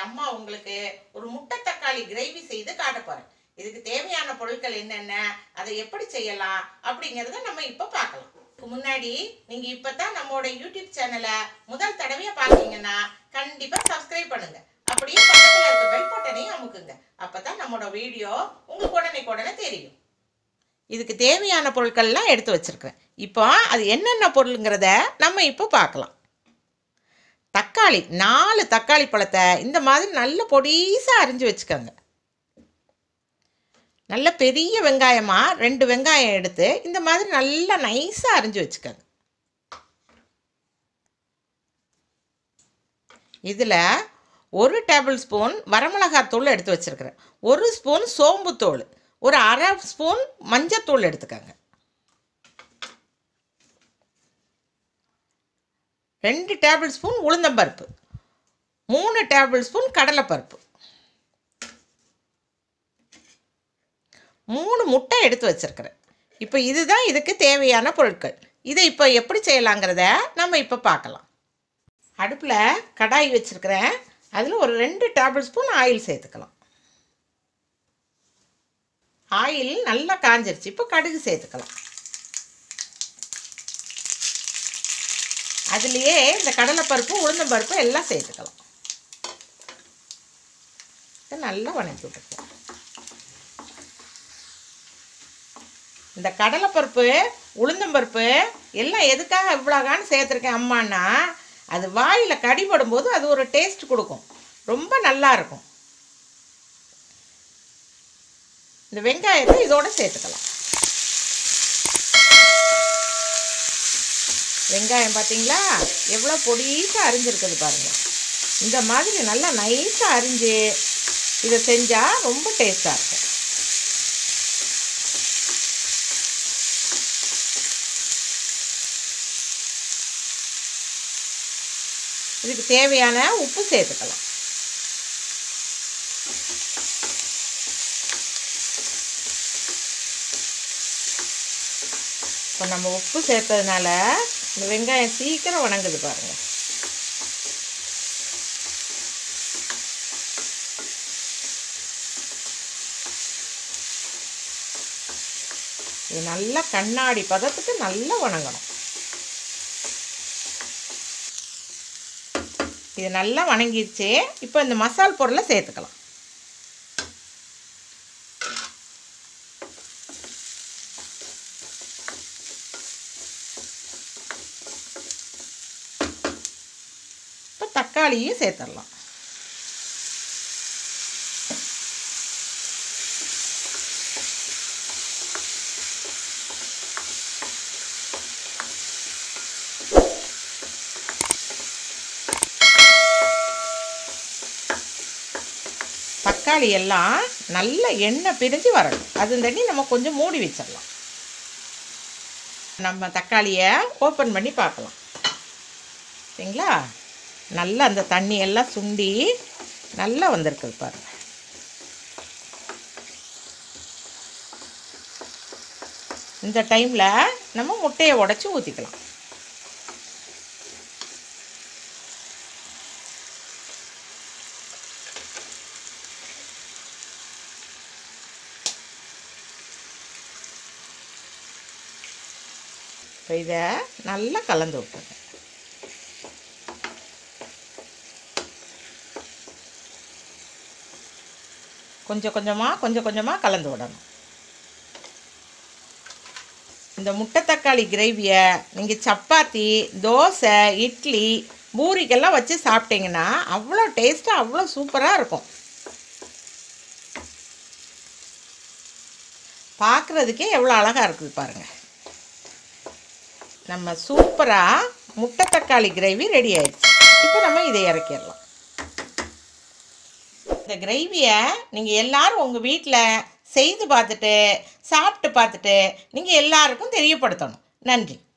அம்மா உங்களுக்கு ஒரு முட்டை தக்காளி கிரேவி செய்து காட்ட போறேன் இதுக்கு தேவையான பொருட்கள் என்னென்ன அதை எப்படி செய்யலாம் அப்படிங்கறத நம்ம இப்ப பார்க்கலாம் இதுக்கு முன்னாடி நீங்க இப்பதான் நம்மளோட யூடியூப் சேனலை முதல் தடவையா பாத்தீங்கன்னா கண்டிப்பா சப்ஸ்கிரைப் பண்ணுங்க அப்படியே பக்கத்துல இருக்க பெல் பட்டனையும் அமுக்குங்க அப்பதான் நம்மளோட வீடியோ உங்களுக்கு உடனே உடனே தெரியும் இதுக்கு தேவையான பொருட்கள்லாம் எடுத்து வச்சிருக்கிறேன் இப்போ அது என்னென்ன பொருளுங்கிறத நம்ம இப்போ பார்க்கலாம் தக்காளி நாலு தக்காளி பழத்தை இந்த மாதிரி நல்ல பொடிசாக அரிஞ்சு வச்சுக்கோங்க நல்ல பெரிய வெங்காயமாக ரெண்டு வெங்காயம் எடுத்து இந்த மாதிரி நல்லா நைஸாக அரிஞ்சு வச்சுக்கோங்க இதில் ஒரு டேபிள் ஸ்பூன் வரமிளகாத்தூள் எடுத்து வச்சுருக்கிறேன் ஒரு ஸ்பூன் சோம்புத்தூள் ஒரு அரை ஸ்பூன் மஞ்சத்தூள் எடுத்துக்கோங்க ரெண்டு டேபிள் ஸ்பூன் உளுந்தம்பருப்பு மூணு டேபிள் ஸ்பூன் கடலைப்பருப்பு மூணு முட்டை எடுத்து வச்சிருக்கிறேன் இப்போ இதுதான் இதுக்கு தேவையான பொருட்கள் இதை இப்போ எப்படி செய்யலாங்கிறத நம்ம இப்போ பார்க்கலாம் அடுப்பில் கடாய் வச்சுருக்கிறேன் அதில் ஒரு ரெண்டு டேபிள் ஸ்பூன் ஆயில் சேர்த்துக்கலாம் ஆயில் நல்லா காஞ்சிருச்சு இப்போ கடுகு சேர்த்துக்கலாம் அதுலேயே இந்த கடலைப்பருப்பு உளுந்தம்பருப்பு எல்லாம் சேர்த்துக்கலாம் இதை நல்லா வணக்கி விட்டுக்கலாம் இந்த கடலைப்பருப்பு உளுந்தம்பருப்பு எல்லாம் எதுக்காக இவ்வளோகான்னு சேர்த்துருக்கேன் அம்மான்னா அது வாயில் கடிபடும் போது அது ஒரு டேஸ்ட் கொடுக்கும் ரொம்ப நல்லா இருக்கும் இந்த வெங்காயத்தை இதோட சேர்த்துக்கலாம் வெங்காயம் பார்த்தீங்களா எவ்வளோ பொடிசாக அரிஞ்சிருக்குது பாருங்கள் இந்த மாதிரி நல்லா நைஸாக அரிஞ்சு இதை செஞ்சால் ரொம்ப டேஸ்ட்டாக இருக்கும் இதுக்கு தேவையான உப்பு சேர்த்துக்கலாம் இப்போ நம்ம உப்பு சேர்த்ததுனால இந்த வெங்காயம் சீக்கிரம் வணங்குது பாருங்கள் இது நல்லா கண்ணாடி பதத்துக்கு நல்லா வணங்கணும் இது நல்லா வணங்கிடுச்சு இப்போ இந்த மசால் பொருளை சேர்த்துக்கலாம் இப்போ தக்காளியும் சேர்த்துடலாம் தக்காளி எல்லாம் நல்ல எண்ணெய் பிரிஞ்சு வரணும் அது தண்ணி நம்ம கொஞ்சம் மூடி வச்சிடலாம் நம்ம தக்காளியை ஓப்பன் பண்ணி பார்க்கலாம் சரிங்களா நல்லா அந்த தண்ணி எல்லாம் சுண்டி நல்லா வந்திருக்குது பாருங்க இந்த டைமில் நம்ம முட்டையை உடச்சி ஊற்றிக்கலாம் இப்போ இதை நல்லா கலந்து விட்டுருங்க கொஞ்சம் கொஞ்சமாக கொஞ்சம் கொஞ்சமாக கலந்து விடணும் இந்த முட்டை தக்காளி கிரேவியை நீங்கள் சப்பாத்தி தோசை இட்லி பூரிக்கெல்லாம் வச்சு சாப்பிட்டீங்கன்னா அவ்வளோ டேஸ்ட்டாக அவ்வளோ சூப்பராக இருக்கும் பார்க்குறதுக்கே எவ்வளோ அழகாக இருக்குது பாருங்கள் நம்ம சூப்பராக முட்டை தக்காளி கிரேவி ரெடி ஆயிடுச்சு இப்போ நம்ம இதை இறக்கிடலாம் இந்த கிரேவியை நீங்கள் எல்லாரும் உங்கள் வீட்டில் செய்து பார்த்துட்டு சாப்பிட்டு பார்த்துட்டு நீங்கள் எல்லாருக்கும் தெரியப்படுத்தணும் நன்றி